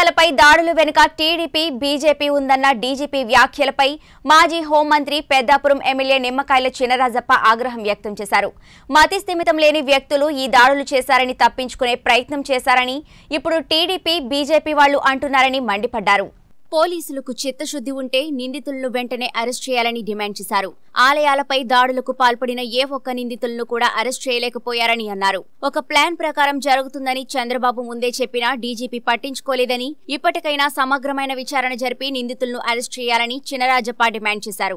ఆలయాలపై దాడులు వెనుక TDP BJP ఉందన్న డీజీపీ వ్యాఖ్యలపై మాజీ హోంమంత్రి పెద్దాపురం ఎమ్మెల్యే నిమ్మకాయల చినరాజప్ప ఆగ్రహం వ్యక్తం చేశారు మతి స్థిమితం లేని వ్యక్తులు ఈ దాడులు చేశారని తప్పించుకునే ప్రయత్నం చేశారని ఇప్పుడు టీడీపీ బీజేపీ వాళ్లు అంటున్నారని మండిపడ్డారు పోలీసులకు చిత్తశుద్ధి ఉంటే నిందితులను వెంటనే అరెస్ట్ చేయాలని డిమాండ్ చేశారు ఆలయాలపై దాడులకు పాల్పడిన ఏ ఒక్క నిందితులను కూడా అరెస్ట్ చేయలేకపోయారని అన్నారు ఒక ప్లాన్ ప్రకారం జరుగుతుందని చంద్రబాబు ముందే చెప్పినా డీజీపీ పట్టించుకోలేదని ఇప్పటికైనా సమగ్రమైన విచారణ జరిపి నిందితులను అరెస్ట్ చేయాలని చినరాజప్ప డిమాండ్ చేశారు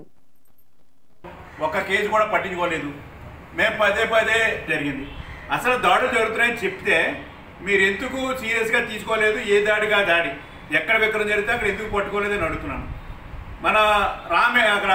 ఒక్క కేసు కూడా పట్టించుకోలేదు మేము పదే పదే జరిగింది అసలు దాడులు జరుగుతున్నాయని చెప్తే మీరు ఎందుకు సీరియస్గా తీసుకోలేదు ఏ దాడిగా దాడి ఎక్కడ విక్రం జరిగితే అక్కడ ఎందుకు పట్టుకోలేదని అడుగుతున్నాను మన రామే అక్కడ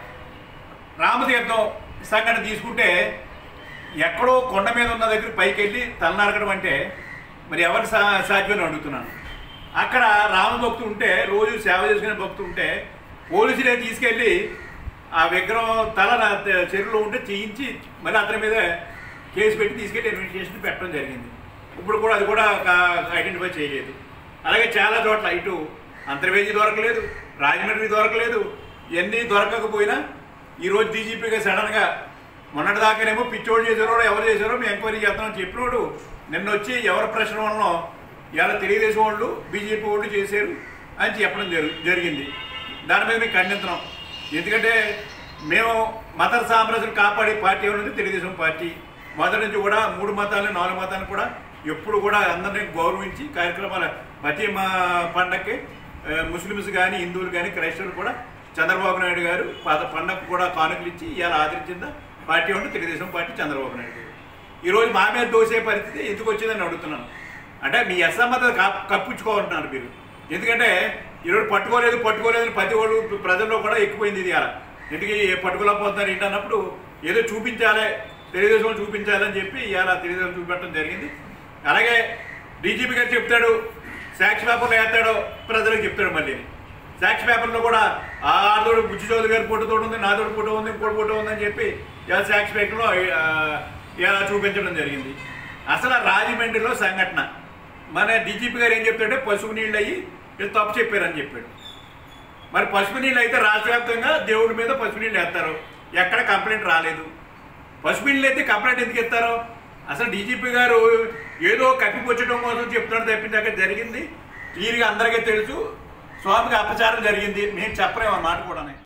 రామతీర్థం సంఘటన తీసుకుంటే ఎక్కడో కొండ మీద ఉన్న దగ్గర పైకి వెళ్ళి తలనరకడం అంటే మరి ఎవరికి సా సాధ్యమని అడుగుతున్నాను అక్కడ రామభక్తుడు ఉంటే రోజు సేవ చేసుకునే భక్తుడు ఉంటే పోలీసులే తీసుకెళ్ళి ఆ విగ్రహం తల నా త- చెరువులో ఉంటే చేయించి మళ్ళీ అతని మీద కేసు పెట్టి తీసుకెళ్ళి ఇన్వెస్టిగేషన్ పెట్టడం జరిగింది ఇప్పుడు కూడా అది కూడా ఐడెంటిఫై చేయలేదు అలాగే చాలా చోట్ల ఇటు అంతర్వేది దొరకలేదు రాజమండ్రి దొరకలేదు ఇవన్నీ దొరకకపోయినా ఈరోజు డీజీపీగా సడన్గా మొన్నటి దాకానేమో పిచ్చోడు చేశారో ఎవరు చేశారో మేము ఎంక్వైరీ చేస్తామని చెప్పినోడు నిన్న వచ్చి ఎవరి ప్రశ్న వలన ఇలా తెలుగుదేశం వాళ్ళు బీజేపీ వాళ్ళు చేశారు అని చెప్పడం జరు జరిగింది దాని మీద మేము ఖండిస్తున్నాం ఎందుకంటే మేము మత సామరస్యం కాపాడే పార్టీ ఉన్నది తెలుగుదేశం పార్టీ మొదటి నుంచి కూడా మూడు మతాలు నాలుగు మతాలను కూడా ఎప్పుడు కూడా అందరినీ గౌరవించి కార్యక్రమాల ప్రతి మా పండగకి ఆ, ముస్లిమ్స్ కానీ హిందువులు కానీ క్రైస్తవులు కూడా చంద్రబాబు నాయుడు గారు పాత పండగకు కూడా కానుకలు ఇచ్చి ఇలా ఆదరించిన పార్టీ ఉంటే తెలుగుదేశం పార్టీ చంద్రబాబు నాయుడు గారు ఈరోజు మా మీద దోసే పరిస్థితి ఎందుకు వచ్చిందని అడుగుతున్నాను అంటే మీ అసమ్మత కప్- కప్పించుకోవాలంటున్నారు మీరు ఎందుకంటే ఈరోజు పట్టుకోలేదు పట్టుకోలేదు అని ప్రతి వాళ్ళు ప్రజల్లో కూడా ఎక్కువైంది ఇది అలా ఎందుకు పట్టుకోలేకపోతున్నారు ఏంటి అన్నప్పుడు ఏదో చూపించాలి తెలుగుదేశం చూపించాలని చెప్పి ఇవాళ తెలుగుదేశం చూపెట్టడం జరిగింది అలాగే డీజీపీ గారు చెప్తాడు సాక్షి పేపర్లో వేస్తాడో ప్రజలకు చెప్తాడు మళ్ళీ సాక్షి పేపర్లో కూడా ఆ ఆడోడు బుజ్జి చౌదరి గారి ఫోటో తోడు ఉంది నాదోడు ఫోటో ఉంది ఇంకోటి ఫోటో ఉందని చెప్పి ఇలా సాక్షి పేపర్లో ఆ, ఇలా చూపించడం జరిగింది అసలు ఆ రాజమండ్రిలో సంఘటన మన డీజీపీ గారు ఏం చెప్తాడంటే పసుపు నీళ్ళు అయ్యి వీళ్ళు తప్పు చెప్పారని చెప్పాడు మరి పసుపు నీళ్ళు అయితే రాష్ట్ర వ్యాప్తంగా దేవుడి మీద పసుపు నీళ్ళు వేస్తారు ఎక్కడ కంప్లైంట్ రాలేదు పసుపు నీళ్ళు అయితే కంప్లైంట్ ఎందుకు ఇస్తారు అసలు డీజీపీ గారు ఏదో కప్పిపుచ్చడం కోసం చెప్తున్నాడు తప్పింది అక్కడ జరిగింది క్లియర్గా అందరికీ తెలుసు స్వామికి అపచారం జరిగింది మేము చెప్పలేము ఆ మాట కూడా